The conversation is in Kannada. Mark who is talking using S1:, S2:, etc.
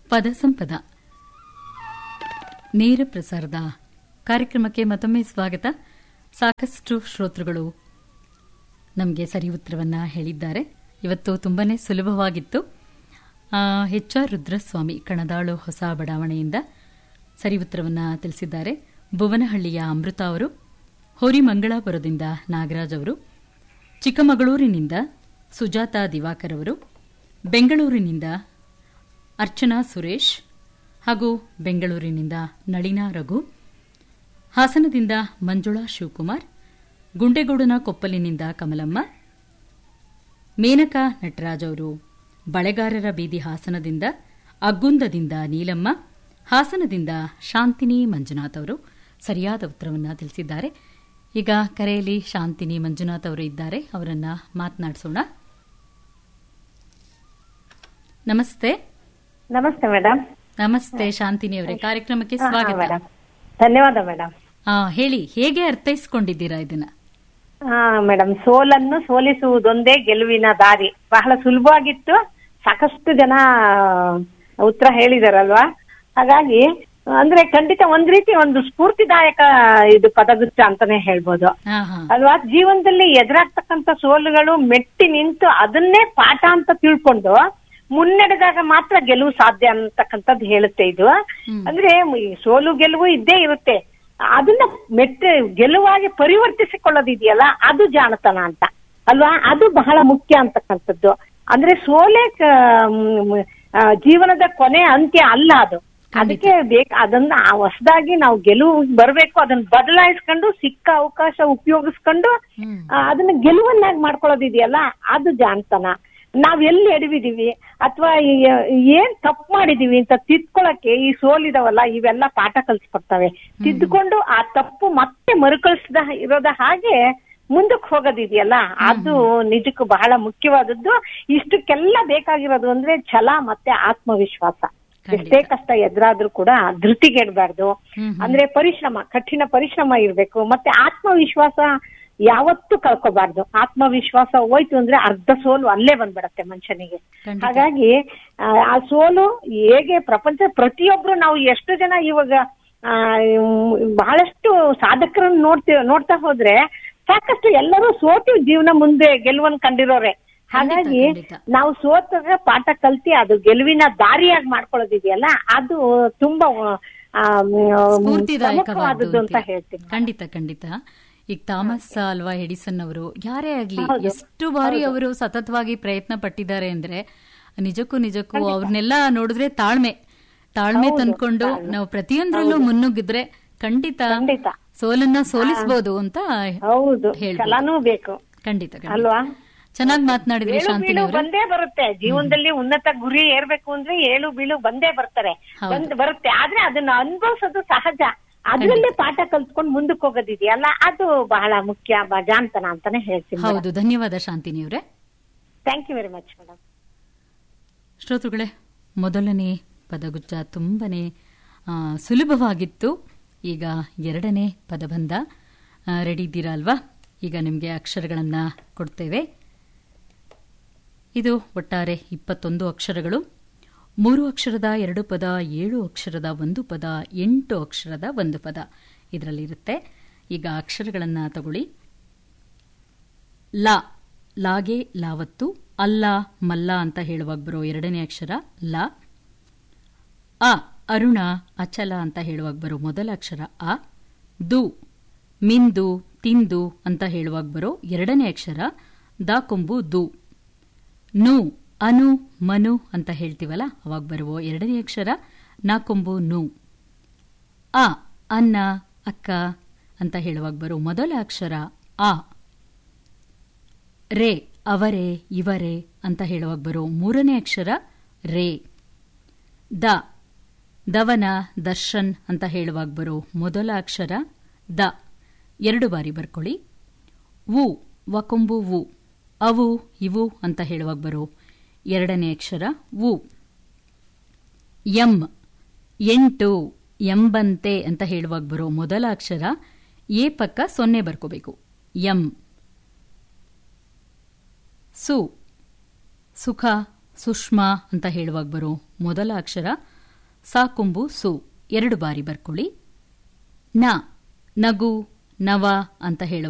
S1: ಪದ ಸಂಪದ ನೇರ ಪ್ರಸಾರದ ಕಾರ್ಯಕ್ರಮಕ್ಕೆ ಮತ್ತೊಮ್ಮೆ ಸ್ವಾಗತ ಸಾಕಷ್ಟು ಶ್ರೋತೃಗಳು ನಮಗೆ ಸರಿ ಉತ್ತರವನ್ನ ಹೇಳಿದ್ದಾರೆ ಇವತ್ತು ತುಂಬಾನೇ ಸುಲಭವಾಗಿತ್ತು ಎಚ್ ಆರ್ ರುದ್ರಸ್ವಾಮಿ ಕಣದಾಳು ಹೊಸ ಬಡಾವಣೆಯಿಂದ ಸರಿ ಉತ್ತರವನ್ನ ತಿಳಿಸಿದ್ದಾರೆ ಭುವನಹಳ್ಳಿಯ ಅಮೃತ ಅವರು ಹೋರಿಮಂಗಳಾಪುರದಿಂದ ನಾಗರಾಜ್ ಅವರು ಚಿಕ್ಕಮಗಳೂರಿನಿಂದ ಸುಜಾತಾ ದಿವಾಕರ್ ಅವರು ಬೆಂಗಳೂರಿನಿಂದ ಅರ್ಚನಾ ಸುರೇಶ್ ಹಾಗೂ ಬೆಂಗಳೂರಿನಿಂದ ನಳಿನಾ ರಘು ಹಾಸನದಿಂದ ಮಂಜುಳಾ ಶಿವಕುಮಾರ್ ಗುಂಡೆಗೌಡನ ಕೊಪ್ಪಲಿನಿಂದ ಕಮಲಮ್ಮ ಮೇನಕಾ ನಟರಾಜ್ ಅವರು ಬಳೆಗಾರರ ಬೀದಿ ಹಾಸನದಿಂದ ಅಗ್ಗುಂದದಿಂದ ನೀಲಮ್ಮ ಹಾಸನದಿಂದ ಶಾಂತಿನಿ ಮಂಜುನಾಥ್ ಅವರು ಸರಿಯಾದ ಉತ್ತರವನ್ನು ತಿಳಿಸಿದ್ದಾರೆ ಈಗ ಕರೆಯಲ್ಲಿ ಶಾಂತಿನಿ ಮಂಜುನಾಥ್ ಅವರು ಇದ್ದಾರೆ ಅವರನ್ನ ಮಾತನಾಡಿಸೋಣ ನಮಸ್ತೆ
S2: ನಮಸ್ತೆ ಮೇಡಮ್
S1: ನಮಸ್ತೆ ಶಾಂತಿನಿ ಅವರೇ ಕಾರ್ಯಕ್ರಮಕ್ಕೆ ಸ್ವಾಗತ
S2: ಮೇಡಮ್ ಧನ್ಯವಾದ ಮೇಡಮ್
S1: ಆ, ಹೇಳಿ ಹೇಗೆ ಅರ್ಥೈಸ್ಕೊಂಡಿದ್ದೀರಾ ಇದನ್ನ
S2: ಹಾ ಮೇಡಮ್ ಸೋಲನ್ನು ಸೋಲಿಸುವುದೊಂದೇ ಗೆಲುವಿನ ದಾರಿ ಬಹಳ ಸುಲಭವಾಗಿತ್ತು ಸಾಕಷ್ಟು ಜನ ಉತ್ತರ ಹೇಳಿದಾರಲ್ವಾ ಹಾಗಾಗಿ ಅಂದ್ರೆ ಖಂಡಿತ ಒಂದ್ ರೀತಿ ಒಂದು ಸ್ಫೂರ್ತಿದಾಯಕ ಇದು ಪದಗುಚ್ಛ ಅಂತಾನೆ ಹೇಳ್ಬೋದು
S1: ಹಾ ಹಾ
S2: ಅಲ್ವಾ ಜೀವನದಲ್ಲಿ ಎದುರಾಗ್ತಕ್ಕಂತ ಸೋಲುಗಳು ಮೆಟ್ಟಿ ನಿಂತು ಅದನ್ನೇ ಪಾಠ ಅಂತ ತಿಳ್ಕೊಂಡು ಮುನ್ನಡೆದಾಗ ಮಾತ್ರ ಗೆಲುವು ಸಾಧ್ಯ ಅಂತಕ್ಕಂಥದ್ದು ಹೇಳುತ್ತೆ ಇದು ಅಂದ್ರೆ ಈ ಸೋಲು ಗೆಲುವು ಇದ್ದೇ ಇರುತ್ತೆ ಅದನ್ನ ಮೆಟ್ಟ ಗೆಲುವಾಗಿ ಪರಿವರ್ತಿಸಿಕೊಳ್ಳೋದಿದೆಯಲ್ಲ ಅದು ಜಾಣತನ ಅಂತ ಅಲ್ವಾ ಅದು ಬಹಳ ಮುಖ್ಯ ಅಂತಕ್ಕಂಥದ್ದು ಅಂದ್ರೆ ಸೋಲೆ ಕ- ಮ್, ಆ, ಜೀವನದ ಕೊನೆ ಅಂತ್ಯ ಅಲ್ಲ ಅದು ಅದಕ್ಕೆ ಬೇಕ ಅದನ್ನ ಹೊಸದಾಗಿ ನಾವು ಗೆಲುವು ಬರ್ಬೇಕು ಅದನ್ನ ಬದಲಾಯಿಸ್ಕೊಂಡು ಸಿಕ್ಕ ಅವಕಾಶ ಉಪಯೋಗಿಸ್ಕೊಂಡು
S1: ಹ್ಮ್
S2: ಆ, ಅದನ್ನ ಗೆಲುವನ್ನಾಗಿ ಮಾಡ್ಕೊಳ್ಳೋದಿದೆಯಲ್ಲ ಅದು ಜಾಣ್ತನ ನಾವ್ ಎಲ್ಲಿ ಎಡವಿದೀವಿ ಅಥವಾ ಏನ್ ತಪ್ಪು ಮಾಡಿದೀವಿ ಅಂತ ತಿದ್ಕೊಳಕ್ಕೆ ಈ ಸೋಲಿದವಲ್ಲ ಇವೆಲ್ಲ ಪಾಠ ಕಲ್ಸ್ಕೊಡ್ತವೆ ತಿದ್ದುಕೊಂಡು ಆ ತಪ್ಪು ಮತ್ತೆ ಮರುಕಳಿಸದ ಇರೋದ ಹಾಗೆ ಮುಂದಕ್ಕೆ ಹೋಗೋದಿದೆಯಲ್ಲ ಅದು ನಿಜಕ್ಕೂ ಬಹಳ ಮುಖ್ಯವಾದದ್ದು ಇಷ್ಟಕ್ಕೆಲ್ಲ ಬೇಕಾಗಿರೋದು ಅಂದ್ರೆ ಛಲ ಮತ್ತೆ ಆತ್ಮವಿಶ್ವಾಸ ಎಷ್ಟೇ ಕಷ್ಟ ಎದುರಾದ್ರೂ ಕೂಡ ಧೃತಿಗೆಡ್ಬಾರ್ದು
S1: ಹ್ಮ್
S2: ಅಂದ್ರೆ ಪರಿಶ್ರಮ ಕಠಿಣ ಪರಿಶ್ರಮ ಇರ್ಬೇಕು ಮತ್ತೆ ಆತ್ಮವಿಶ್ವಾಸ ಯಾವತ್ತೂ ಕಳ್ಕೋಬಾರ್ದು ಆತ್ಮವಿಶ್ವಾಸ ಹೋಯ್ತು ಅಂದ್ರೆ ಅರ್ಧ ಸೋಲು ಅಲ್ಲೇ ಬಂದ್ಬಿಡತ್ತೆ ಮನುಷ್ಯನಿಗೆ
S1: ಖಂಡಿತ.
S2: ಹಾಗಾಗಿ ಆ, ಆ ಸೋಲು ಹೇಗೆ ಪ್ರಪಂಚ ಪ್ರತಿಯೊಬ್ರು ನಾವು ಎಷ್ಟು ಜನ ಇವಾಗ ಆ, ಉಮ್, ಬಹಳಷ್ಟು ಸಾಧಕರನ್ನ ನೋಡ್ತೀವಿ ನೋಡ್ತಾ ಹೋದ್ರೆ ಸಾಕಷ್ಟು ಎಲ್ಲರೂ ಸೋತು ಜೀವನ ಮುಂದೆ ಗೆಲುವನ್ನ ಕಂಡಿರೋರೆ ಹಾಗಾಗಿ
S1: ಖಂಡಿತ.
S2: ನಾವು ಸೋತಾಗ ಪಾಠ ಕಲ್ತಿ ಅದು ಗೆಲುವಿನ ದಾರಿಯಾಗಿ ಮಾಡ್ಕೊಳ್ಳೋದಿದೆಯಲ್ಲ ಅದು ತುಂಬಾ ಆ, ಮ್,
S1: ಸ್ಫೂರ್ತಿದಾಯಕವಾದ್ದು
S2: ಪ್ರಮುಖವಾದದ್ದು ಅಂತ
S1: ಅಂತೀರ.
S2: ಹೇಳ್ತೀನಿ
S1: ಖಂಡಿತ ಖಂಡಿತ ಈಗ ಥಾಮಸ್ ಅಲ್ವಾ ಎಡಿಸನ್ ಅವರು ಯಾರೇ ಆಗ್ಲಿ ಎಷ್ಟು ಬಾರಿ ಅವರು ಸತತವಾಗಿ ಪ್ರಯತ್ನ ಪಟ್ಟಿದ್ದಾರೆ ಅಂದ್ರೆ ನಿಜಕ್ಕೂ ನಿಜಕ್ಕೂ ಅವ್ರನ್ನೆಲ್ಲ ನೋಡಿದ್ರೆ ತಾಳ್ಮೆ ತಾಳ್ಮೆ ತಂದ್ಕೊಂಡು ನಾವು ಪ್ರತಿಯೊಂದರಲ್ಲೂ ಮುನ್ನುಗ್ಗಿದ್ರೆ ಖಂಡಿತ
S2: ಖಂಡಿತ
S1: ಸೋಲನ್ನ ಸೋಲಿಸಬಹುದು ಅಂತ
S2: ಹೌದು
S1: ಹೇಳ್ಬೋದು.
S2: ಛಲನೂ ಬೇಕು
S1: ಖಂಡಿತ ಖಂಡಿತ
S2: ಅಲ್ವಾ
S1: ಚೆನ್ನಾಗಿ ಮಾತನಾಡಿದ್ರಿ
S2: ಏಳು
S1: ಶಾಂತಿನಿ
S2: ಬೀಳು
S1: ಅವರೇ
S2: ಬಂದೇ ಬರುತ್ತೆ ಜೀವನದಲ್ಲಿ ಉನ್ನತ ಗುರಿ ಏರ್ಬೇಕು ಅಂದ್ರೆ ಏಳು ಬೀಳು ಬಂದೇ ಬರ್ತಾರೆ
S1: ಹೌದು.
S2: ಬಂದ್ ಬರುತ್ತೆ ಆದ್ರೆ ಅದನ್ನ ಅನುಭವಿಸೋದು ಸಹಜ ಅದ್ರಲ್ಲೇ ಪಾಠ ಕಲ್ತ್ಕೊಂಡು ಮುಂದಕ್ಕೆ ಹೋಗೋದಿದೆಯಲ್ಲ ಅದು ಬಹಳ ಮುಖ್ಯ ಬ- ಜಾಣ್ತನ ಅಂತಾನೆ ಹೇಳ್ತೀನಿ
S1: ಹೌದು ಧನ್ಯವಾದ ಶಾಂತಿನಿ ಅವರೇ
S2: thank you very much madam
S1: ಶ್ರೋತೃಗಳೇ ಮೊದಲನೇ ಪದಗುಚ್ಛ ತುಂಬನೇ ಆ, ಸುಲಭವಾಗಿತ್ತು ಈಗ ಎರಡನೇ ಪದಬಂಧ ಆ, ರೆಡಿ ಇದ್ದೀರಾ ಅಲ್ವಾ ಈಗ ನಿಮಗೆ ಅಕ್ಷರಗಳನ್ನು ಕೊಡ್ತೇವೆ ಇದು ಒಟ್ಟಾರೆ ಇಪ್ಪತ್ತೊಂದು ಅಕ್ಷರಗಳು ಮೂರು ಅಕ್ಷರದ ಎರಡು ಪದ ಏಳು ಅಕ್ಷರದ ಒಂದು ಪದ ಎಂಟು ಅಕ್ಷರದ ಒಂದು ಪದ ಇದರಲ್ಲಿರುತ್ತೆ ಈಗ ಅಕ್ಷರಗಳನ್ನು ತಗೊಳ್ಳಿ ಲಾ ಲಾಗೆ ಲಾವತ್ತು ಅಲ್ಲ ಮಲ್ಲ ಅಂತ ಹೇಳುವಾಗ ಬರೋ ಎರಡನೇ ಅಕ್ಷರ ಲ ಅ ಅರುಣ ಅಚಲ ಅಂತ ಹೇಳುವಾಗ ಬರೋ ಮೊದಲ ಅಕ್ಷರ ಅ ದು ಮಿಂದು ತಿಂದು ಅಂತ ಹೇಳುವಾಗ ಬರೋ ಎರಡನೇ ಅಕ್ಷರ ದ ಕೊಂಬು ದು ನು ಅನು ಮನು ಅಂತ ಹೇಳ್ತೀವಲ್ಲ ಅವಾಗ ಬರುವ ಎರಡನೇ ಅಕ್ಷರ ನ ಕೊಂಬು ನು ಅ ಅನ್ನ ಅಕ್ಕ ಅಂತ ಹೇಳುವಾಗ ಬರೋ ಮೊದಲ ಅಕ್ಷರ ಆ ರೇ ಅವರೇ ಇವರೇ ಅಂತ ಹೇಳುವಾಗ ಬರೋ ಮೂರನೇ ಅಕ್ಷರ ರೇ ದ ದವನ ದರ್ಶನ್ ಅಂತ ಹೇಳುವಾಗ ಬರೋ ಮೊದಲ ಅಕ್ಷರ ದ ಎರಡು ಬಾರಿ ಬರ್ಕೊಳ್ಳಿ ವು ವಕೊಂಬು ವು ಅವು ಇವು ಅಂತ ಹೇಳುವಾಗ ಬರೋ ಎರಡನೇ ಅಕ್ಷರ ವು ಎಂ ಎಂಟು ಎಂಬಂತೆ ಅಂತ ಹೇಳುವಾಗ ಬರೋ ಮೊದಲ ಅಕ್ಷರ ಎ ಪಕ್ಕ ಸೊನ್ನೆ ಬರ್ಕೋಬೇಕು ಎಂ ಸು ಸುಖ ಸುಷ್ಮಾ ಅಂತ ಹೇಳುವಾಗ ಬರೋ ಮೊದಲ ಅಕ್ಷರ ಸಾಕೊಂಬು ಸು ಎರಡು ಬಾರಿ ಬರ್ಕೊಳ್ಳಿ ನ ನಗು ನವ ಅಂತ ಹೇಳುವ